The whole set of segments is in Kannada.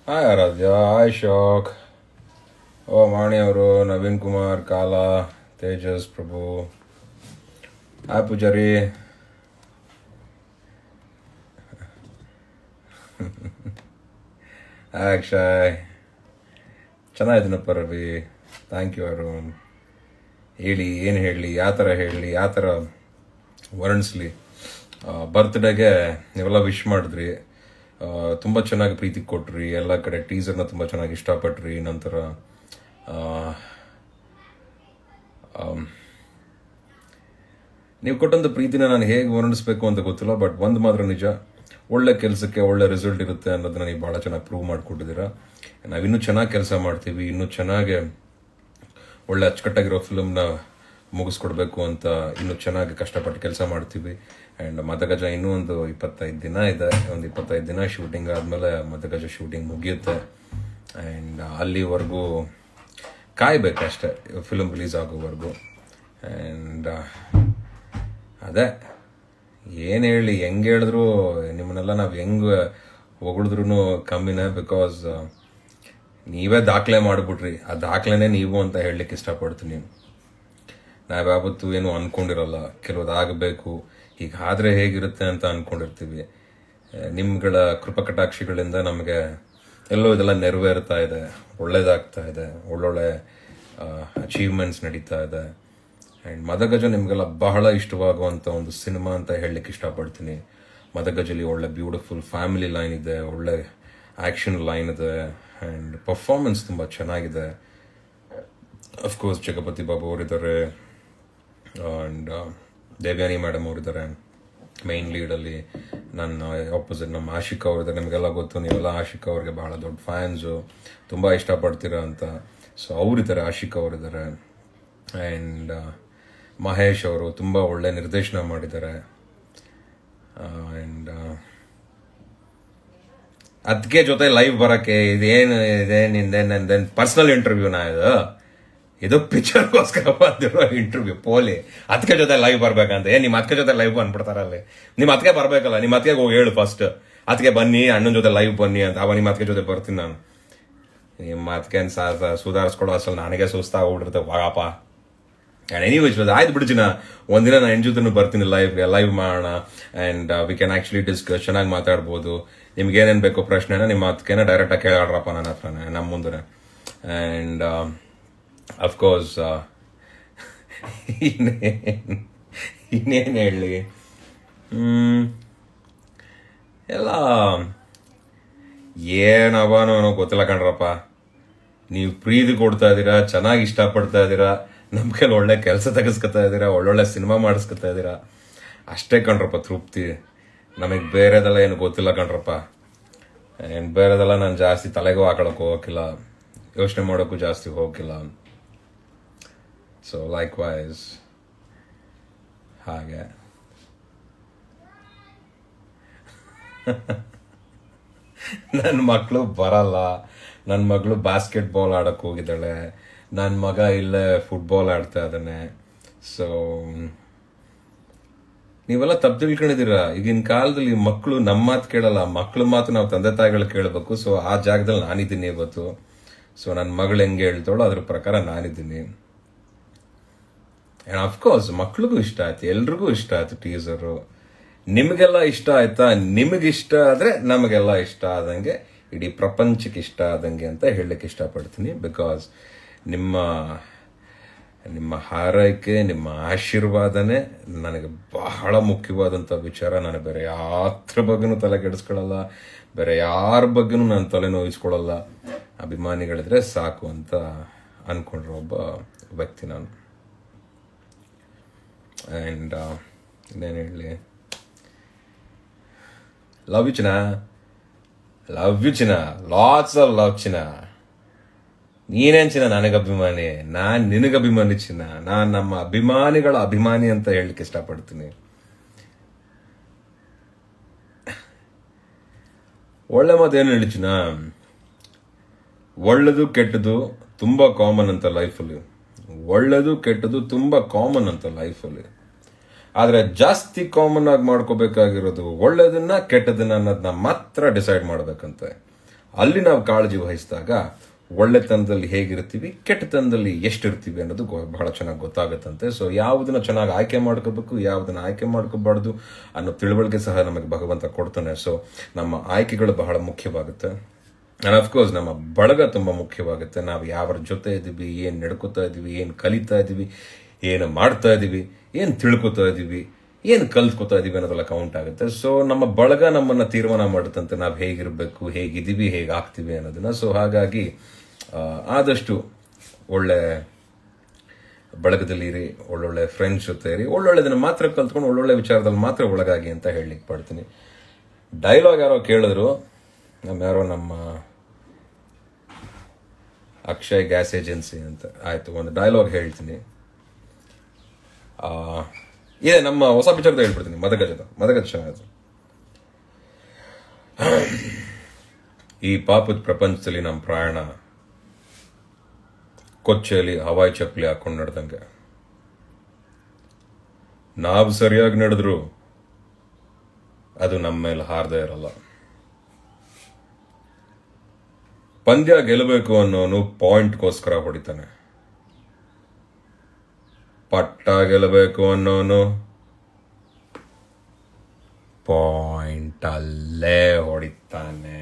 ಹಾಯ್ ಆರಾಧ್ಯ ಹಾಯ್ ಶೋಕ್ ಓ ಮಾಣಿ ಅವರು ನವೀನ್ ಕುಮಾರ್ ಕಾಲ ತೇಜಸ್ ಪ್ರಭು ಹಾಯ್ ಪೂಜಾರಿ ಹಾಯ್ ಅಕ್ಷಯ್ ಚೆನ್ನಾಗಿದ್ದೀನಪ್ಪ ರವಿ ಥ್ಯಾಂಕ್ ಯು ಅರುಣ್ ಹೇಳಿ ಏನು ಹೇಳಲಿ ಯಾವ ಥರ ಹೇಳಲಿ ಯಾವ ಥರ ವರ್ಣಿಸ್ಲಿ ಬರ್ತ್ಡೇಗೆ ನೀವೆಲ್ಲ ವಿಶ್ ಮಾಡಿದ್ರಿ ಆ, ತುಂಬ ಚೆನ್ನಾಗಿ ಪ್ರೀತಿ ಕೊಟ್ರಿ ಎಲ್ಲ ಕಡೆ ಟೀಸರ್ನ ತುಂಬ ಚೆನ್ನಾಗಿ ಇಷ್ಟಪಟ್ರಿ ನಂತರ ಆ, ಆಮ್, ನೀವು ಕೊಟ್ಟಂತ ಪ್ರೀತಿನ ನಾನು ಹೇಗೆ ವರ್ಣಿಸ್ಬೇಕು ಅಂತ ಗೊತ್ತಿಲ್ಲ ಬಟ್ ಒಂದು ಮಾತ್ರ ನಿಜ ಒಳ್ಳೆ ಕೆಲಸಕ್ಕೆ ಒಳ್ಳೆ ರಿಸಲ್ಟ್ ಇರುತ್ತೆ ಅನ್ನೋದನ್ನ ನೀವು ಭಾಳ ಚೆನ್ನಾಗಿ ಪ್ರೂವ್ ಮಾಡಿಕೊಟ್ಟಿದ್ದೀರಾ ನಾವಿನ್ನೂ ಚೆನ್ನಾಗಿ ಕೆಲಸ ಮಾಡ್ತೀವಿ ಇನ್ನೂ ಚೆನ್ನಾಗಿ ಒಳ್ಳೆ ಅಚ್ಚುಕಟ್ಟಾಗಿರೋ ಫಿಲ್ಮ್ನ ಮುಗಿಸ್ಕೊಡ್ಬೇಕು ಅಂತ ಇನ್ನೂ ಚೆನ್ನಾಗಿ ಕಷ್ಟಪಟ್ಟು ಕೆಲಸ ಮಾಡ್ತೀವಿ ಆ್ಯಂಡ್ ಮದಗಜ ಇನ್ನೂ ಒಂದು ಇಪ್ಪತ್ತೈದು ದಿನ ಇದೆ ಒಂದು ಇಪ್ಪತ್ತೈದು ದಿನ ಶೂಟಿಂಗ್ ಆದಮೇಲೆ ಮದಗಜ ಶೂಟಿಂಗ್ ಮುಗಿಯುತ್ತೆ ಆ್ಯಂಡ್ ಅಲ್ಲಿವರೆಗೂ ಕಾಯ್ಬೇಕಷ್ಟೇ ಫಿಲ್ಮ್ ರಿಲೀಸ್ ಆಗೋವರೆಗೂ ಆ್ಯಂಡ್ ಅದೇ ಏನು ಹೇಳಿ ಹೆಂಗೆ ಹೇಳಿದ್ರು ನಿಮ್ಮನ್ನೆಲ್ಲ ನಾವು ಹೆಂಗೆ ಹೊಗಳಿದ್ರು ಕಮ್ಮಿನೇ ಬಿಕಾಸ್ ನೀವೇ ದಾಖಲೆ ಮಾಡಿಬಿಟ್ರಿ ಆ ದಾಖಲೆನೇ ನೀವು ಅಂತ ಹೇಳಲಿಕ್ಕೆ ಇಷ್ಟಪಡ್ತೀನಿ ನಾವ್ಯಾವತ್ತೂ ಏನು ಅನ್ಕೊಂಡಿರಲ್ಲ ಕೆಲವ್ದು ಆಗಬೇಕು ಹೀಗಾದ್ರೆ ಹೇಗಿರುತ್ತೆ ಅಂತ ಅನ್ಕೊಂಡಿರ್ತೀವಿ ಆ, ನಿಮ್ಗಳ ಕೃಪಕಟಾಕ್ಷಿಗಳಿಂದ ನಮಗೆ ಎಲ್ಲೋ ಇದೆಲ್ಲ ನೆರವೇರ್ತಾ ಇದೆ ಒಳ್ಳೇದಾಗ್ತಾ ಇದೆ ಒಳ್ಳೊಳ್ಳೆ ಅಚೀವ್ಮೆಂಟ್ಸ್ ನಡೀತಾ ಇದೆ ಆ್ಯಂಡ್ ಮದಗಜ ನಿಮಗೆಲ್ಲ ಬಹಳ ಇಷ್ಟವಾಗುವಂಥ ಒಂದು ಸಿನಿಮಾ ಅಂತ ಹೇಳಲಿಕ್ಕೆ ಇಷ್ಟಪಡ್ತೀನಿ ಮದಗಜಲ್ಲಿ ಒಳ್ಳೆ ಬ್ಯೂಟಿಫುಲ್ ಫ್ಯಾಮಿಲಿ ಲೈನ್ ಇದೆ ಒಳ್ಳೆ ಆ್ಯಕ್ಷನ್ ಲೈನ್ ಇದೆ ಆ್ಯಂಡ್ ಪರ್ಫಾರ್ಮೆನ್ಸ್ ತುಂಬ ಚೆನ್ನಾಗಿದೆ ಅಫ್ಕೋರ್ಸ್ ಜಗಪತಿ ಬಾಬು ಅವರಿದ್ದಾರೆ ಆ್ಯಂಡ್ ದೇವ್ಯಾನಿ ಮೇಡಮ್ ಅವರಿದ್ದಾರೆ ಮೈನ್ ಲೀಡಲ್ಲಿ ನನ್ನ ಆಪೋಸಿಟ್ ನಮ್ಮ ಆಶಿಕ್ ಅವರಿದ್ದಾರೆ ನಿಮಗೆಲ್ಲ ಗೊತ್ತು ನೀವೆಲ್ಲ ಆಶಿಕ್ ಅವ್ರಿಗೆ ಬಹಳ ದೊಡ್ಡ ಫ್ಯಾನ್ಸು ತುಂಬ ಇಷ್ಟಪಡ್ತೀರಾ ಅಂತ ಸೊ ಅವರಿದ್ದಾರೆ ಆಶಿಕ್ ಅವರಿದ್ದಾರೆ ಆ್ಯಂಡ್ ಮಹೇಶ್ ಅವರು ತುಂಬ ಒಳ್ಳೆ ನಿರ್ದೇಶನ ಮಾಡಿದ್ದಾರೆ ಆ್ಯಂಡ್ ಅದಕ್ಕೆ ಜೊತೆ ಲೈವ್ ಬರಕ್ಕೆ ಇದೇನು ಇದೇನು ಇಂದೇನು ಪರ್ಸನಲ್ ಇಂಟರ್ವ್ಯೂನಾ ಇದು ಇದು ಪಿಕ್ಚರ್ಗೋಸ್ಕರ ಬಂದಿರೋ ಇಂಟರ್ವ್ಯೂ ಪೋಲಿ ಅದಕ್ಕೆ ಜೊತೆ ಲೈವ್ ಬರ್ಬೇಕಂತ ಏನ್ ನಿಮ್ಮ ಅದಕ್ಕೆ ಜೊತೆ ಲೈವ್ ಬಂದ್ಬಿಡ್ತಾರಲ್ಲಿ ನಿಮ್ಮ ಅದಕ್ಕೆ ಬರ್ಬೇಕಲ್ಲ ನಿಮ್ಮ ಅದಕ್ಕೆ ಹೋಗಿ ಹೇಳು ಫಸ್ಟ್ ಅದಕ್ಕೆ ಬನ್ನಿ ಅಣ್ಣನ ಜೊತೆ ಲೈವ್ ಬನ್ನಿ ಅಂತ ಅವ ನಿಮ್ಮ ಅದಕ್ಕೆ ಜೊತೆ ಬರ್ತೀನಿ ನಾನು ನಿಮ್ಮ ಅದಕ್ಕೇನು ಸಾ ಸುಧಾರಿಸ್ಕೊಡೋ ಅಸಲು ನನಗೆ ಸುಸ್ತಾಗ್ಬಿಟ್ಟಿರುತ್ತೆ ವಾಗಪ್ಪ ಆ್ಯಂಡ್ ಎನಿ ವಿಚ್ ಆಯ್ತು ಬಿಡ್ಜಿನ ಒಂದಿನ ನಾನು ಹೆಣ್ ಜೊತೆ ಬರ್ತೀನಿ ಲೈವ್ ಲೈವ್ ಮಾಡೋಣ and we can actually discuss ಚೆನ್ನಾಗಿ ಮಾತಾಡ್ಬೋದು ನಿಮ್ಗೆ ಏನೇನು ಬೇಕು ಪ್ರಶ್ನೆನ ನಿಮ್ಮ ಅದಕ್ಕೇನೆ ಡೈರೆಕ್ಟಾಗಿ ಕೇಳಾಡ್ರಪ್ಪ ನನ್ನ ಹತ್ರನೇ ನಮ್ಮ ಮುಂದೆ ಆ್ಯಂಡ್ ಅಫ್ಕೋರ್ಸ್ ಇನ್ನೇನು ಹೇಳಲಿ ಹ್ಮ್ ಎಲ್ಲ ಏನವನೋ ಏನೋ ಗೊತ್ತಿಲ್ಲ ಕಣ್ರಪ್ಪ ನೀವು ಪ್ರೀತಿ ಕೊಡ್ತಾ ಇದ್ದೀರಾ ಚೆನ್ನಾಗಿ ಇಷ್ಟಪಡ್ತಾ ಇದ್ದೀರಾ ನಮ್ಮ ಕೈಲಿ ಒಳ್ಳೆ ಕೆಲಸ ತೆಗೆಸ್ಕೊತಾ ಇದ್ದೀರಾ ಒಳ್ಳೊಳ್ಳೆ ಸಿನಿಮಾ ಮಾಡಿಸ್ಕೊತಾ ಇದ್ದೀರಾ ಅಷ್ಟೇ ಕಣ್ರಪ್ಪ ತೃಪ್ತಿ ನಮಗೆ ಬೇರೆದೆಲ್ಲ ಏನು ಗೊತ್ತಿಲ್ಲ ಕಣ್ರಪ್ಪ ಏನು ಬೇರೆದೆಲ್ಲ ನಾನು ಜಾಸ್ತಿ ತಲೆಗೂ ಹಾಕೊಳಕ್ಕೆ ಹೋಗಕ್ಕಿಲ್ಲ ಯೋಚನೆ ಮಾಡೋಕ್ಕೂ ಜಾಸ್ತಿ ಹೋಗಿಲ್ಲ ಸೊ ಲೈಕ್ ವೈಸ್ ಹಾಗೆ ನನ್ನ ಮಕ್ಕಳು ಬರಲ್ಲ ನನ್ನ ಮಗಳು ಬಾಸ್ಕೆಟ್ ಬಾಲ್ ಆಡಕ್ಕೆ ಹೋಗಿದ್ದಾಳೆ ನನ್ನ ಮಗ ಇಲ್ಲೇ ಫುಟ್ಬಾಲ್ ಆಡ್ತಾ ಇದ್ದಾನೆ ಸೊ ನೀವೆಲ್ಲ ತಪ್ಪು ತಿಳ್ಕೊಂಡಿದ್ದೀರಾ ಈಗಿನ ಕಾಲದಲ್ಲಿ ಮಕ್ಕಳು ನಮ್ಮ ಮಾತು ಕೇಳಲ್ಲ ಮಕ್ಕಳ ಮಾತು ನಾವು ತಂದೆ ತಾಯಿಗಳು ಕೇಳಬೇಕು ಸೊ ಆ ಜಾಗದಲ್ಲಿ ನಾನಿದ್ದೀನಿ ಇವತ್ತು ಸೊ ನನ್ನ ಮಗಳು ಹೆಂಗೆ ಹೇಳ್ತಾಳೋ ಅದ್ರ ಪ್ರಕಾರ ನಾನಿದ್ದೀನಿ ಆ್ಯಂಡ್ ಅಫ್ಕೋರ್ಸ್ ಮಕ್ಳಿಗೂ ಇಷ್ಟ ಆಯ್ತು ಎಲ್ರಿಗೂ ಇಷ್ಟ ಆಯ್ತು ಟೀಸರು ನಿಮಗೆಲ್ಲ ಇಷ್ಟ ಆಯ್ತಾ ನಿಮಗಿಷ್ಟ ಆದ್ರೆ ನಮಗೆಲ್ಲ ಇಷ್ಟ ಆದಂಗೆ ಇಡೀ ಪ್ರಪಂಚಕ್ಕೆ ಇಷ್ಟ ಆದಂಗೆ ಅಂತ ಹೇಳಲಿಕ್ಕೆ ಇಷ್ಟಪಡ್ತೀನಿ ಬಿಕಾಸ್ ನಿಮ್ಮ ನಿಮ್ಮ ಹಾರೈಕೆ ನಿಮ್ಮ ಆಶೀರ್ವಾದನೇ ನನಗೆ ಬಹಳ ಮುಖ್ಯವಾದಂಥ ವಿಚಾರ ನಾನು ಬೇರೆ ಯಾತ್ರ ಬಗ್ಗೆನೂ ತಲೆ ಕೆಡಿಸ್ಕೊಳ್ಳಲ್ಲ ಬೇರೆ ಯಾರ ಬಗ್ಗೆನೂ ನಾನು ತಲೆ ನೋಯಿಸ್ಕೊಳ್ಳಲ್ಲ ಅಭಿಮಾನಿಗಳಿದ್ರೆ ಸಾಕು ಅಂತ ಅನ್ಕೊಂಡಿರೋ ಒಬ್ಬ ವ್ಯಕ್ತಿ ನಾನು ಆ್ಯಂಡ್ ಇನ್ನೇನು ಹೇಳಲಿ ಲವ್ ಯು ಚಿನ ಲವ್ ಯು ಚಿನ ಲಾಟ್ಸ್ ಆಫ್ ಲವ್ ಚಿನ ನೀನೇನ್ ಚಿನ್ನ ನನಗೆ ಅಭಿಮಾನಿ ನಾನ್ ನಿನಗೆ ಅಭಿಮಾನಿ ಚಿನ್ನ ನಾನ್ ನಮ್ಮ ಅಭಿಮಾನಿಗಳ ಅಭಿಮಾನಿ ಅಂತ ಹೇಳಲಿಕ್ಕೆ ಇಷ್ಟಪಡ್ತೀನಿ ಒಳ್ಳೆ ಮಾತು ಏನು ಹೇಳಿ ಚಿನ್ನ ಒಳ್ಳೇದು ಕೆಟ್ಟದು ತುಂಬಾ ಕಾಮನ್ ಅಂತ ಲೈಫಲ್ಲಿ ಒಳ್ಳೇದು ಕೆಟ್ಟದು ತುಂಬಾ ಕಾಮನ್ ಅಂತ ಲೈಫಲ್ಲಿ ಆದ್ರೆ ಜಾಸ್ತಿ ಕಾಮನ್ ಆಗಿ ಮಾಡ್ಕೋಬೇಕಾಗಿರೋದು ಒಳ್ಳೇದನ್ನ ಕೆಟ್ಟದನ್ನ ಅನ್ನೋದನ್ನ ಮಾತ್ರ ಡಿಸೈಡ್ ಮಾಡ್ಬೇಕಂತೆ ಅಲ್ಲಿ ನಾವು ಕಾಳಜಿ ವಹಿಸಿದಾಗ ಒಳ್ಳೆತನದಲ್ಲಿ ಹೇಗಿರ್ತೀವಿ ಕೆಟ್ಟತನದಲ್ಲಿ ಎಷ್ಟಿರ್ತೀವಿ ಅನ್ನೋದು ಗೊ- ಬಹಳ ಚೆನ್ನಾಗಿ ಗೊತ್ತಾಗುತ್ತಂತೆ ಸೊ ಯಾವುದನ್ನ ಚೆನ್ನಾಗಿ ಆಯ್ಕೆ ಮಾಡ್ಕೋಬೇಕು ಯಾವುದನ್ನ ಆಯ್ಕೆ ಮಾಡ್ಕೋಬಾರ್ದು ಅನ್ನೋ ತಿಳುವಳಿಕೆ ಸಹ ನಮಗೆ ಭಗವಂತ ಕೊಡ್ತಾನೆ ಸೊ ನಮ್ಮ ಆಯ್ಕೆಗಳು ಬಹಳ ಮುಖ್ಯವಾಗುತ್ತೆ ಅಂಡ್ ಅಫ್ಕೋರ್ಸ್ ನಮ್ಮ ಬಳಗ ತುಂಬ ಮುಖ್ಯವಾಗುತ್ತೆ ನಾವು ಯಾವರ ಜೊತೆ ಇದ್ದೀವಿ ಏನು ನಡ್ಕೋತಾ ಇದ್ದೀವಿ ಏನು ಕಲಿತಾ ಇದ್ದೀವಿ ಏನು ಮಾಡ್ತಾ ಇದ್ದೀವಿ ಏನು ತಿಳ್ಕೊತಾ ಇದ್ದೀವಿ ಏನು ಕಲ್ತ್ಕೋತಾ ಇದೀವಿ ಅನ್ನೋದೆಲ್ಲ ಕೌಂಟ್ ಆಗುತ್ತೆ ಸೊ ನಮ್ಮ ಬಳಗ ನಮ್ಮನ್ನ ತೀರ್ಮಾನ ಮಾಡುತ್ತಂತೆ ನಾವು ಹೇಗಿರಬೇಕು ಹೇಗಿದ್ದೀವಿ ಹೇಗೆ ಆಗ್ತೀವಿ ಅನ್ನೋದನ್ನ ಸೊ ಹಾಗಾಗಿ ಆ, ಆದಷ್ಟು ಒಳ್ಳೆ ಬಳಗದಲ್ಲಿ ಇರಿ ಒಳ್ಳೊಳ್ಳೆ ಫ್ರೆಂಡ್ಸ್ ಜೊತೆ ಇರಿ ಒಳ್ಳೊಳ್ಳೆದನ್ನ ಮಾತ್ರ ಕಲ್ತ್ಕೊಂಡು ಒಳ್ಳೊಳ್ಳೆ ವಿಚಾರದಲ್ಲಿ ಮಾತ್ರ ಒಳಗಾಗಿ ಅಂತ ಹೇಳಲಿಕ್ಕೆ ಪಡ್ತೀನಿ ಡೈಲಾಗ್ ಯಾರೋ ಕೇಳಿದ್ರು ನಮ್ಮ ಯಾರೋ ನಮ್ಮ ಅಕ್ಷಯ್ ಗ್ಯಾಸ್ ಏಜೆನ್ಸಿ ಅಂತ ಆಯ್ತು ಒಂದು ಡೈಲಾಗ್ ಹೇಳ್ತೀನಿ ಆ, ಇದೆ ನಮ್ಮ ಹೊಸ ವಿಚಾರದ ಹೇಳ್ಬಿಡ್ತೀನಿ ಮದಗಜದ ಮದಗಜ ಚೆನ್ನಾಗಿದೆ ಈ ಪಾಪದ ಪ್ರಪಂಚದಲ್ಲಿ ನಮ್ಮ ಪ್ರಯಾಣ ಕೊಚ್ಚೆಯಲ್ಲಿ ಹವಾಯಿ ಚಪ್ಪಲಿ ಹಾಕೊಂಡು ನಡೆದಂಗೆ ನಾವು ಸರಿಯಾಗಿ ನಡೆದ್ರು ಅದು ನಮ್ಮ ಮೇಲೆ ಹಾರದೇ ಇರಲ್ಲ ಪಂದ್ಯ ಗೆಲ್ಲಬೇಕು ಅನ್ನೋನು ಪಾಯಿಂಟ್ಗೋಸ್ಕರ ಹೊಡಿತಾನೆ ಪಟ್ಟ ಗೆಲ್ಲಬೇಕು ಅನ್ನೋನು ಪಾಯಿಂಟ್ ಅಲ್ಲೇ ಹೊಡಿತಾನೆ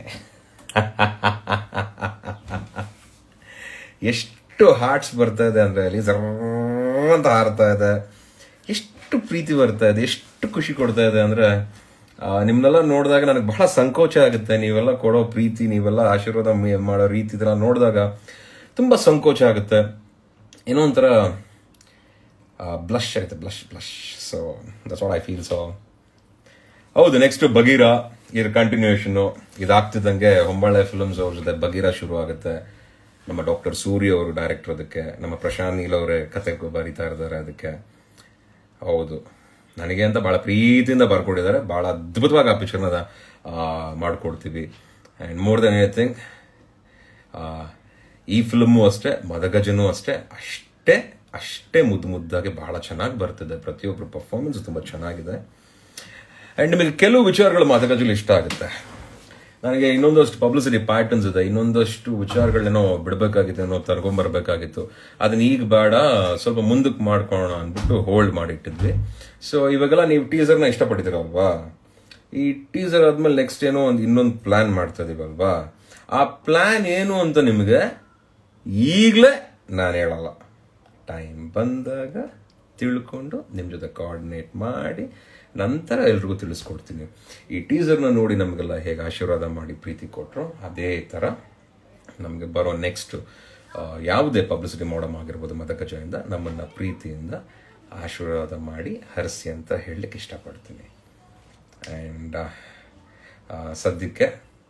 ಎಷ್ಟು ಹಾರ್ಟ್ಸ್ ಬರ್ತಾ ಇದೆ ಅಂದ್ರೆ ಅಲ್ಲಿ ಜರ್ರ್ ಅಂತ ಹಾರ್ತಾ ಇದೆ ಎಷ್ಟು ಪ್ರೀತಿ ಬರ್ತಾ ಇದೆ ಎಷ್ಟು ಖುಷಿ ಕೊಡ್ತಾ ಇದೆ ಅಂದ್ರೆ ಆ, ನಿಮ್ನೆಲ್ಲ ನೋಡಿದಾಗ ನನಗೆ ಬಹಳ ಸಂಕೋಚ ಆಗುತ್ತೆ ನೀವೆಲ್ಲ ಕೊಡೋ ಪ್ರೀತಿ ನೀವೆಲ್ಲ ಆಶೀರ್ವಾದ ಮಿ- ಮಾಡೋ ರೀತಿ ಇದೆಲ್ಲ ನೋಡಿದಾಗ ತುಂಬಾ ಸಂಕೋಚ ಆಗುತ್ತೆ ಏನೋ ಒಂಥರ ಬ್ಲಶ್ ಆಗುತ್ತೆ blush blush so that's what I feel so ಹೌದು ನೆಕ್ಸ್ಟ್ ಬಗೀರಾ ಇದ್ರ ಕಂಟಿನ್ಯೂಷನ್ ಇದಾಗ್ತಿದ್ದಂಗೆ ಹೊಂಬಾಳೆ ಫಿಲ್ಮ್ಸ್ ಅವ್ರ ಜೊತೆ ಬಗೀರಾ ಶುರು ಆಗುತ್ತೆ ನಮ್ಮ ಡಾಕ್ಟರ್ ಸೂರ್ಯ ಅವರು ಡೈರೆಕ್ಟರ್ ಅದಕ್ಕೆ ನಮ್ಮ ಪ್ರಶಾಂತ್ ನೀಲ್ ಅವರೇ ಕತೆ ಬರೀತಾ ಇದ್ದಾರೆ ಅದಕ್ಕೆ ಹೌದು ನನಗೆ ಅಂತ ಬಹಳ ಪ್ರೀತಿಯಿಂದ ಬರ್ಕೊಟ್ಟಿದ್ದಾರೆ ಬಹಳ ಅದ್ಭುತವಾಗಿ ಆ ಪಿಕ್ಚರ್ನ ಮಾಡ್ಕೊಡ್ತೀವಿ ಆ್ಯಂಡ್ ಮೋರ್ ದೆನ್ ಎನಿಥಿಂಗ್ ಈ ಫಿಲ್ಮು ಅಷ್ಟೇ ಮದಗಜನೂ ಅಷ್ಟೇ ಅಷ್ಟೇ ಅಷ್ಟೇ ಮುದ್ದು ಮುದ್ದಾಗಿ ಬಹಳ ಚೆನ್ನಾಗಿ ಬರ್ತಿದೆ ಪ್ರತಿಯೊಬ್ಬರು ಪರ್ಫಾರ್ಮೆನ್ಸ್ ತುಂಬಾ ಚೆನ್ನಾಗಿದೆ ಅಂಡ್ ನಿಮಗೆ ಕೆಲವು ವಿಚಾರಗಳು ಮದಗಜಲ್ಲಿ ಇಷ್ಟ ಆಗುತ್ತೆ ನನಗೆ ಇನ್ನೊಂದಷ್ಟು ಪಬ್ಲಿಸಿಟಿ ಪ್ಯಾಟರ್ನ್ಸ್ ಇದೆ ಇನ್ನೊಂದಷ್ಟು ವಿಚಾರಗಳೇನೋ ಬಿಡಬೇಕಾಗಿತ್ತು ಏನೋ ತರ್ಕೊಂಬರ್ಬೇಕಾಗಿತ್ತು ಅದನ್ನ ಈಗ ಬೇಡ ಸ್ವಲ್ಪ ಮುಂದಕ್ಕೆ ಮಾಡ್ಕೊಳ್ಳೋಣ ಅಂದ್ಬಿಟ್ಟು ಹೋಲ್ಡ್ ಮಾಡಿಟ್ಟಿದ್ವಿ ಸೊ ಇವಾಗೆಲ್ಲ ನೀವು ಟೀಸರ್ನ ಇಷ್ಟಪಟ್ಟಿದ್ದೀರಲ್ವಾ ಈ ಟೀಸರ್ ಆದ್ಮೇಲೆ ನೆಕ್ಸ್ಟ್ ಏನೋ ಒಂದು ಇನ್ನೊಂದು ಪ್ಲಾನ್ ಮಾಡ್ತಾ ಇದೀವಲ್ವಾ ಆ ಪ್ಲಾನ್ ಏನು ಅಂತ ನಿಮಗೆ ಈಗಲೇ ನಾನು ಹೇಳಲ್ಲ ಟೈಮ್ ಬಂದಾಗ ತಿಳ್ಕೊಂಡು ನಿಮ್ಮ ಜೊತೆ ಕೋಆರ್ಡಿನೇಟ್ ಮಾಡಿ ನಂತರ ಎಲ್ರಿಗೂ ತಿಳಿಸ್ಕೊಡ್ತೀನಿ ಈ ಟೀಸರ್ನ ನೋಡಿ ನಮಗೆಲ್ಲ ಹೇಗೆ ಆಶೀರ್ವಾದ ಮಾಡಿ ಪ್ರೀತಿ ಕೊಟ್ಟರು ಅದೇ ಥರ ನಮಗೆ ಬರೋ ನೆಕ್ಸ್ಟ್ ಯಾವುದೇ ಪಬ್ಲಿಸಿಟಿ ಮಾಡಮ್ ಆಗಿರ್ಬೋದು ಮದಕಜದಿಂದ ನಮ್ಮನ್ನ ಪ್ರೀತಿಯಿಂದ ಆಶೀರ್ವಾದ ಮಾಡಿ ಹರಿಸಿ ಅಂತ ಹೇಳಲಿಕ್ಕೆ ಇಷ್ಟಪಡ್ತೀನಿ ಆ್ಯಂಡ್ ಸದ್ಯಕ್ಕೆ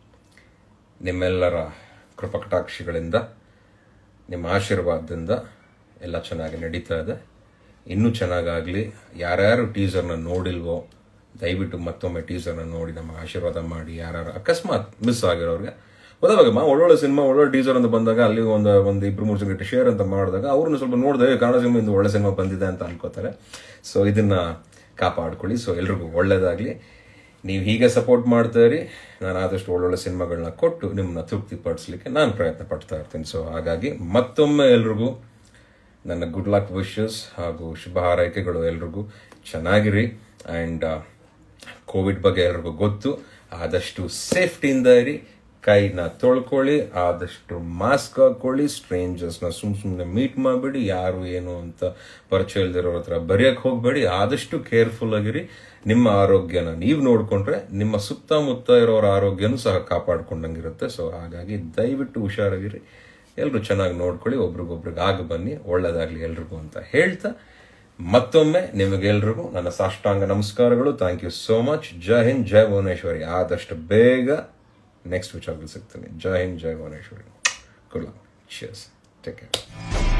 ನಿಮ್ಮೆಲ್ಲರ ಕೃಪಕಟಾಕ್ಷಿಗಳಿಂದ ನಿಮ್ಮ ಆಶೀರ್ವಾದದಿಂದ ಎಲ್ಲ ಚೆನ್ನಾಗಿ ನಡೀತಾ ಇದೆ ಇನ್ನೂ ಚೆನ್ನಾಗಾಗಲಿ ಯಾರ್ಯಾರು ಟೀಸರ್ನ ನೋಡಿಲ್ವೋ ದಯವಿಟ್ಟು ಮತ್ತೊಮ್ಮೆ ಟೀಸರ್ನ ನೋಡಿ ನಮಗೆ ಆಶೀರ್ವಾದ ಮಾಡಿ ಯಾರ್ಯಾರು ಅಕಸ್ಮಾತ್ ಮಿಸ್ ಆಗಿರೋರಿಗೆ ಗೊತ್ತಾಗಮ್ಮ ಒಳ್ಳೊಳ್ಳೆ ಸಿನಿಮಾ ಒಳ್ಳೊಳ್ಳೆ ಟೀಸರ್ ಅಂತ ಬಂದಾಗ ಅಲ್ಲಿ ಒಂದು ಒಂದು ಇಬ್ರು ಮೂರು ಜನ ಶೇರ್ ಅಂತ ಮಾಡಿದಾಗ ಅವ್ರನ್ನ ಸ್ವಲ್ಪ ನೋಡಿದೆ ಕನ್ನಡ ಸಿನಿಮಾ ಒಳ್ಳೆ ಸಿನಿಮಾ ಬಂದಿದೆ ಅಂತ ಅನ್ಕೋತಾರೆ ಸೊ ಇದನ್ನ ಕಾಪಾಡ್ಕೊಳ್ಳಿ ಸೊ ಎಲ್ರಿಗೂ ಒಳ್ಳೇದಾಗ್ಲಿ ನೀವು ಹೀಗೆ ಸಪೋರ್ಟ್ ಮಾಡ್ತಾ ಇರಿ ನಾನು ಆದಷ್ಟು ಒಳ್ಳೊಳ್ಳೆ ಸಿನಿಮಾಗಳನ್ನ ಕೊಟ್ಟು ನಿಮ್ಮನ್ನ ತೃಪ್ತಿ ಪಡಿಸ್ಲಿಕ್ಕೆ ನಾನು ಪ್ರಯತ್ನ ಪಡ್ತಾ ಇರ್ತೀನಿ ಸೊ ಹಾಗಾಗಿ ಮತ್ತೊಮ್ಮೆ ಎಲ್ರಿಗೂ ನನ್ನ ಗುಡ್ ಲಕ್ ವಿಶಸ್ ಹಾಗೂ ಶುಭ ಹಾರೈಕೆಗಳು ಎಲ್ರಿಗೂ ಚೆನ್ನಾಗಿರಿ ಆ್ಯಂಡ್ ಕೋವಿಡ್ ಬಗ್ಗೆ ಎಲ್ರಿಗೂ ಗೊತ್ತು ಆದಷ್ಟು ಸೇಫ್ಟಿಯಿಂದ ಇರಿ ಕೈನ ತೊಳ್ಕೊಳ್ಳಿ ಆದಷ್ಟು ಮಾಸ್ಕ್ ಹಾಕೊಳ್ಳಿ ಸ್ಟ್ರೇಂಜರ್ಸ್ನ ಸುಮ್ ಸುಮ್ಮನೆ ಮೀಟ್ ಮಾಡಬೇಡಿ ಯಾರು ಏನು ಅಂತ ಪರಿಚಯ ಇಲ್ದಿರೋರ ಹತ್ರ ಬರೆಯಕ್ಕೆ ಹೋಗಬೇಡಿ ಆದಷ್ಟು ಕೇರ್ಫುಲ್ ಆಗಿರಿ ನಿಮ್ಮ ಆರೋಗ್ಯನ ನೀವು ನೋಡ್ಕೊಂಡ್ರೆ ನಿಮ್ಮ ಸುತ್ತಮುತ್ತ ಇರೋರ ಆರೋಗ್ಯನೂ ಸಹ ಕಾಪಾಡ್ಕೊಂಡಂಗಿರುತ್ತೆ ಸೊ ಹಾಗಾಗಿ ದಯವಿಟ್ಟು ಹುಷಾರಾಗಿರಿ ಎಲ್ಲರೂ ಚೆನ್ನಾಗಿ ನೋಡ್ಕೊಳ್ಳಿ ಒಬ್ರಿಗೊಬ್ರಿಗೆ ಆಗ ಬನ್ನಿ ಒಳ್ಳೇದಾಗ್ಲಿ ಎಲ್ರಿಗೂ ಅಂತ ಹೇಳ್ತಾ ಮತ್ತೊಮ್ಮೆ ನಿಮಗೆಲ್ರಿಗೂ ನನ್ನ ಸಾಷ್ಟಾಂಗ ನಮಸ್ಕಾರಗಳು thank you so much Jai Hind Jai Bhuvaneshwari ಆದಷ್ಟು ಬೇಗ ನೆಕ್ಸ್ಟ್ ವಿಚಾರದಲ್ಲಿ ಸಿಗ್ತೀನಿ Jai Hind Jai Bhuvaneshwari good luck cheers take care